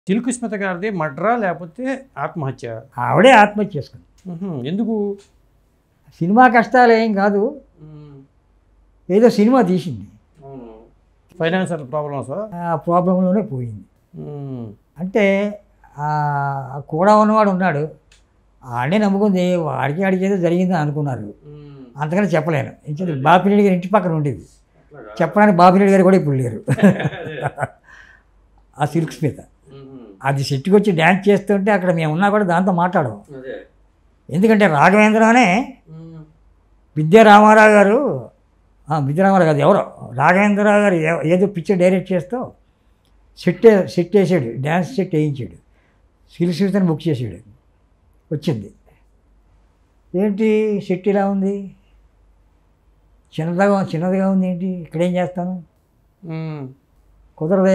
Silk Smitha గారిది మడ్రా లేకపోతే ఆత్మహత్య ఆవిడే ఆత్మహత్య చేసుకుంది ఉహు, ఎందుకు సినిమా కష్టాలు ఏం కాదు ఏదో సినిమా తీసింది ఫైనాన్షియల్ ప్రాబ్లమ్స్ ఆ ప్రాబ్లంలోనే పోయింది అంటే ఆ కూడా ఉన్నవాడు ఉన్నాడు ఆడే నమ్ముకుంది వాడికి ఆడికి ఏదో జరిగిందని అనుకున్నారు అంతకని చెప్పలేను ఇంకొంచెం బాపిరెడ్డి గారి ఇంటి పక్కన ఉండేది చెప్పడానికి బాపిరెడ్డి గారు కూడా ఇప్పుడు లేరు ఆ సిల్క్ స్మిత అది సెట్కి వచ్చి డ్యాన్స్ చేస్తుంటే అక్కడ మేము ఉన్నా కూడా దాంతో మాట్లాడము ఎందుకంటే రాఘవేంద్రనే విద్యా రామారావు గారు ఆ, విద్యా రామారావు గారు ఎవరో రాఘవేంద్రరావు గారు ఏ- ఏదో పిక్చర్ డైరెక్ట్ చేస్తూ సెట్ సెట్ వేసాడు డ్యాన్స్ సెట్ వేయించాడు సిల్క్ స్మితని బుక్ చేసాడు వచ్చింది ఏంటి సెట్ ఇలా ఉంది చిన్నదిగా చిన్నదిగా ఉంది ఏంటి ఇక్కడేం చేస్తాను కుదరదే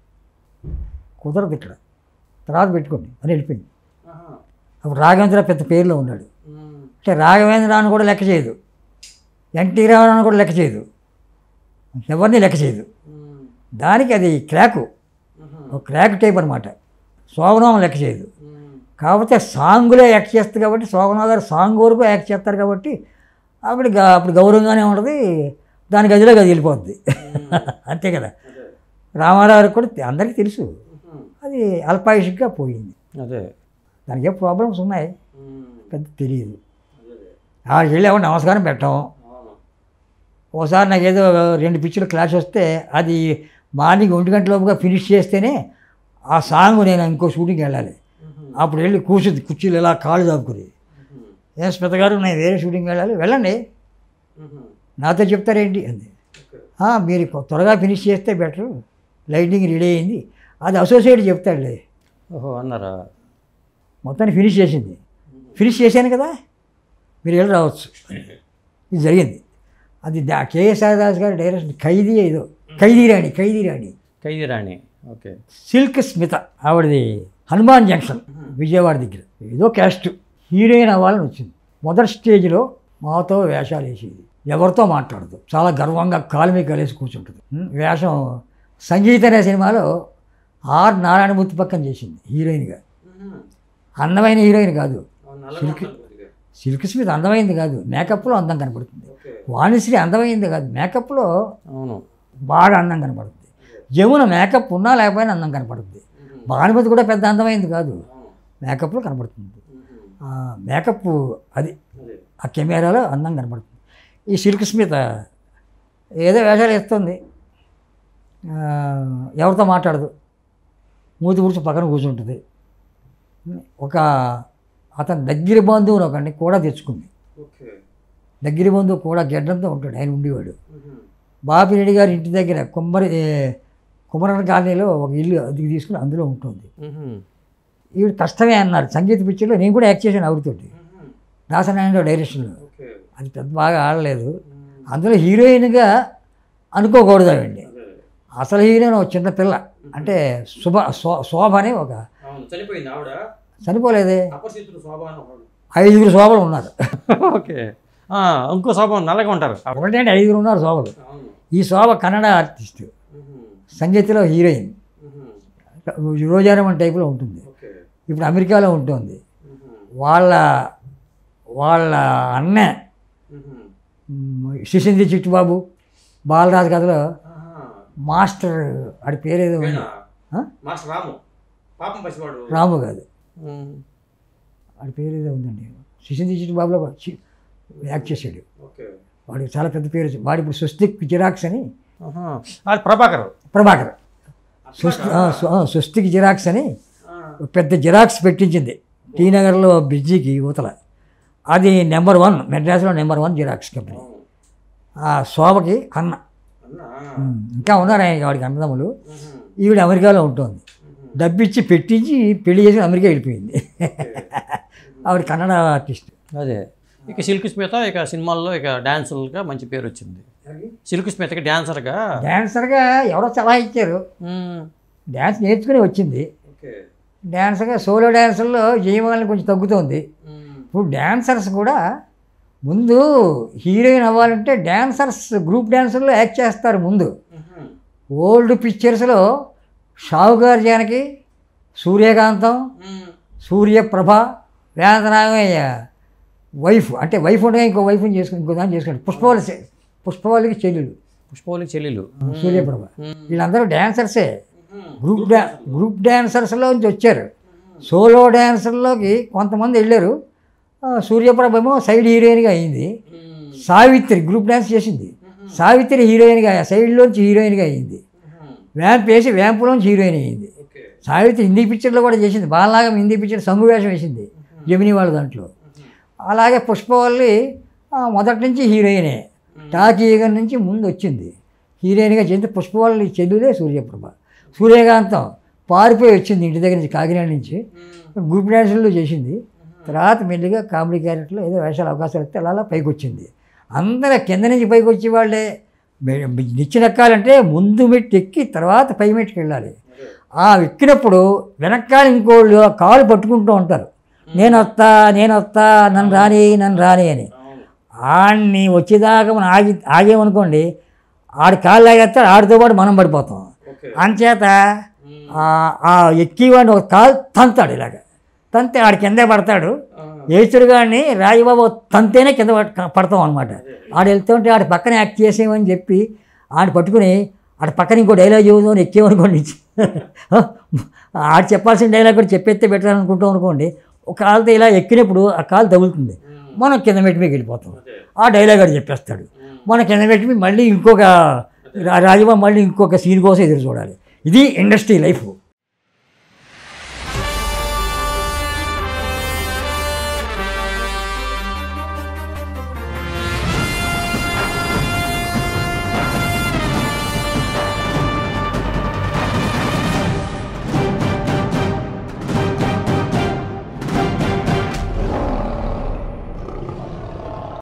కుదరదు ఇక్కడ తర్వాత పెట్టుకోండి అని వెళ్ళిపోయింది అప్పుడు రాఘవేంద్ర పెద్ద పేరులో ఉన్నాడు అంటే రాఘవేంద్ర అని కూడా లెక్క చేయదు ఎన్టీ రామారావు కూడా లెక్క చేయదు ఎవరిని లెక్క చేయదు దానికి అది క్రాకు ఒక క్రాక్ టైప్ అనమాట శోభనం లెక్క చేయదు కాకపోతే సాంగులో యాక్ట్ చేస్తుంది కాబట్టి శోభనా గారు సాంగ్ వరకు యాక్ట్ చేస్తారు కాబట్టి అప్పుడు గ- అప్పుడు గౌరవంగానే ఉంటుంది దాని గదిలో గది వెళ్ళిపోద్ది అంతే కదా రామారావు గారికి కూడా అందరికీ తెలుసు అది అల్పాయుషిక్గా పోయింది అదే దానికి ఏ ప్రాబ్లమ్స్ ఉన్నాయి పెద్ద తెలియదు ఆడికి వెళ్ళి ఎవరు నమస్కారం పెట్టాం ఓసారి నాకు ఏదో రెండు పిక్చర్లు క్లాస్ వస్తే అది మార్నింగ్ ఒంటి గంట లోపుగా ఫినిష్ చేస్తేనే ఆ సాంగ్ నేను ఇంకో షూటింగ్కి వెళ్ళాలి అప్పుడు వెళ్ళి కూర్చుంది కుర్చీలు ఇలా కాళ్ళు చాపుకుని ఏం స్మిత గారు నేను వేరే షూటింగ్కి వెళ్ళాలి వెళ్ళండి నాతో చెప్తారేంటి అంది "ఆ, మీరు కొ- త్వరగా ఫినిష్ చేస్తే బెటరు లైటింగ్ రెడీ అయింది అది అసోసియేట్ చెప్తాడులే ఓహో అన్నారా మొత్తాన్ని ఫినిష్ చేసింది ఫినిష్ చేశాను కదా మీరు వెళ్ళి రావచ్చు ఇది జరిగింది అది దా కేఎస్ఆర్ దాస్ గారి డైరెక్షన్ ఖైదీ ఏదో ఖైదీ రాణి ఖైదీ రాణి ఖైదీ రాణి ఓకే సిల్క్ స్మిత ఆవిడది హనుమాన్ జంక్షన్ విజయవాడ దగ్గర ఏదో క్యాస్ట్ హీరోయిన్ అవ్వాలని వచ్చింది మొదటి స్టేజ్లో మాతో వేషాలు వేసేది ఎవరితో మాట్లాడదు చాలా గర్వంగా కాలు మీద కలిసి కూర్చుంటుంది ఉం, వేషం సంగీత అనే సినిమాలో ఆర్ నారాయణమూర్తి పక్కన చేసింది హీరోయిన్గా అందమైన హీరోయిన్ కాదు సిల్క్ సిల్క్ స్మిత్ అందమైంది కాదు మేకప్లో అందం కనపడుతుంది వాణిశ్రీ అందమైంది కాదు మేకప్లో అవును బాగా అందం కనపడుతుంది యమున మేకప్ ఉన్నా లేకపోయినా అందం కనపడుతుంది భానుమతి కూడా పెద్ద అందమైంది కాదు మేకప్లో కనపడుతుంది ఆ, మేకప్ అది ఆ కెమెరాలో అందం కనపడుతుంది ఈ సిల్క్ స్మిత ఏదో వేషాలు వేస్తుంది ఆ, ఎవరితో మాట్లాడదు మూతి కూర్చో పక్కన కూర్చుంటుంది ఒక అతని దగ్గర బంధువుని ఒకడిని కూడా తెచ్చుకుంది దగ్గర బంధువు కూడా గెడ్డంతో ఉంటాడు ఆయన ఉండేవాడు బాపిరెడ్డి గారి ఇంటి దగ్గర కుమ్మరి ఏ, కుమరన్ కాలనీలో ఒక ఇల్లు అది తీసుకుని అందులో ఉంటుంది ఈవిడ కష్టమే అన్నారు సంగీత పిక్చర్లో నేను కూడా యాక్ట్ చేశాను ఆవిడతోటి దాసనారాయణ డైరెక్షన్లో అది పెద్ద బాగా ఆడలేదు అందులో హీరోయిన్గా అనుకోకూడదు ఆవిడ్ని అసలు హీరోయిన్ ఒక చిన్న పిల్ల అంటే శుభ శో శోభ అని ఒక చనిపోయింది ఆవిడ చనిపోలేదే అపరిచితుడు శోభ ఐదుగురు శోభలు ఉన్నారు ఓకే ఆ, ఇంకో శోభ నల్లగా ఉంటారు ఒకటంటే ఐదుగురు ఉన్నారు శోభలు ఈ శోభ కన్నడ ఆర్టిస్ట్ సంగీతలో హీరోయిన్ రోజారమన్ టైప్లో ఉంటుంది ఇప్పుడు అమెరికాలో ఉంటుంది వాళ్ళ వాళ్ళ అన్న శిశింది చిట్టుబాబు బాలరాజు కథలో మాస్టర్ ఆడి పేరేదో ఉంది ఆ? మాస్టర్ రాము పాపం పసివాడు రాము కాదు ఆడి పేరేదో ఉందండి శిశింది చిట్టుబాబులో చి- యాక్ట్ చేశాడు ఓకే వాడికి చాలా పెద్ద పేరు వచ్చింది. వాడు ఇప్పుడు స్వస్తిక్ జిరాక్స్ అని అది ప్రభాకర్ ప్రభాకర్ స్వస్తి ఆ, స్వ- ఆ, స్వస్తిక్ జిరాక్స్ అని ఒక పెద్ద జిరాక్స్ పెట్టించింది టీ నగర్లో బ్రిడ్జికి యువతల అది నెంబర్ వన్ మెడ్రాస్లో నెంబర్ వన్ జిరాక్స్ కంపెనీ ఆ శోభకి అన్న ఉమ్, ఇంకా ఉన్నారు ఆయన వాడికి అన్నదమ్ములు ఈవిడ అమెరికాలో ఉంటుంది డబ్బిచ్చి పెట్టించి పెళ్లి చేసి అమెరికా వెళ్ళిపోయింది ఆవిడ కన్నడ ఆర్టిస్ట్ అదే ఇక సిల్క్ స్మిత ఇక సినిమాల్లో ఇక డాన్సర్గా మంచి పేరు వచ్చింది సిల్క్ స్మితకి డాన్సర్గా డాన్సర్గా ఎవరో సలహా ఇచ్చారు డ్యాన్స్ నేర్చుకుని వచ్చింది డ్యాన్సర్గా సోలో డాన్సర్లో జయమాలని కొంచెం తగ్గుతోంది ఇప్పుడు డాన్సర్స్ కూడా ముందు హీరోయిన్ అవ్వాలంటే డాన్సర్స్ గ్రూప్ డాన్సర్లో యాక్ట్ చేస్తారు ముందు ఓల్డ్ పిక్చర్స్లో షావుకార్ జానకి సూర్యకాంతం సూర్యప్రభ వేదనామయ్య వైఫ్ అంటే వైఫ్ ఉండగా ఇంకో వైఫ్ని చేసుకుని ఇంకో దాన్ని చేసుకున్నాడు పుష్పవల్లి చె- పుష్పవల్లికి చెల్లెలు పుష్పవల్లి చెల్లెలు సూర్యప్రభ వీళ్ళందరూ డ్యాన్సర్సే గ్రూప్ డా గ్రూప్ డ్యాన్సర్స్లో నుంచి వచ్చారు సోలో డ్యాన్సర్లోకి కొంతమంది వెళ్ళారు ఆ, సూర్యప్రభ ఏమో సైడ్ హీరోయిన్గా అయింది సావిత్రి గ్రూప్ డ్యాన్స్ చేసింది సావిత్రి హీరోయిన్గా సైడ్లోంచి హీరోయిన్గా అయింది వ్యాంప్ వేసి వ్యాంపులోంచి హీరోయిన్ అయ్యింది సావిత్రి హిందీ పిక్చర్లో కూడా చేసింది బాలలాగా హిందీ పిక్చర్ సంగు వేషం వేసింది జమినీ వాళ్ళ దాంట్లో అలాగే పుష్పవల్లి ఆ, మొదటి నుంచి హీరోయినే టాకీగ నుంచి ముందు వచ్చింది హీరోయిన్గా చేస్తే పుష్పవల్లి చెల్లులే సూర్యప్రభ సూర్యకాంతం పారిపోయి వచ్చింది ఇంటి దగ్గర నుంచి కాకినాడ నుంచి గ్రూప్ డ్యాన్సుల్లో చేసింది తర్వాత మెల్లిగా కామెడీ క్యారెక్టర్లో ఏదో వేషాలు అవకాశాలు వస్తే అలా అలా పైకి వచ్చింది అందరూ కింద నుంచి పైకి వచ్చే వాళ్ళే మె- నిచ్చెన ఎక్కాలంటే ముందు మెట్టు ఎక్కి తర్వాత పై మెట్టుకి వెళ్ళాలి ఆ ఎక్కినప్పుడు వెనకాల ఇంకోళ్ళు ఆ కాలు పట్టుకుంటూ ఉంటారు నేను వస్తా నేను వస్తా నన్ను రాని నన్ను రాని అని ఆడిని వచ్చేదాకా మనం ఆగి ఆగేమనుకోండి ఆడి కాళ్ళు లాగేస్తే ఆడితో పాటు మనం పడిపోతాం అంచేత ఆ- ఆ ఎక్కివాడిని ఒక కాలు తంతాడు ఇలాగ తంతే ఆడి కిందే పడతాడు ఏచుడుగాడిని రాజబాబు తంతేనే కింద పట్- పడతాం అనమాట ఆడు వెళ్తుంటే ఆడి పక్కన యాక్ట్ చేసేమని చెప్పి ఆడు పట్టుకుని ఆడ పక్కన ఇంకో డైలాగ్ చెబుదాం ఎక్కేమనుకోండి ఆడు చెప్పాల్సిన డైలాగ్ కూడా చెప్పేస్తే బెటర్ అనుకుంటాం అనుకోండి ఒక కాలుతో ఇలా ఎక్కినప్పుడు ఆ కాలు తగులుతుంది మనం కింద పెట్టి మీకు వెళ్ళిపోతాం ఆ డైలాగ్ ఆడు చెప్పేస్తాడు మన కింద పెట్టి మళ్ళీ ఇంకొక రా- రాజబాబు మళ్ళీ ఇంకొక సీన్ కోసం ఎదురు చూడాలి ఇది ఇండస్ట్రీ లైఫ్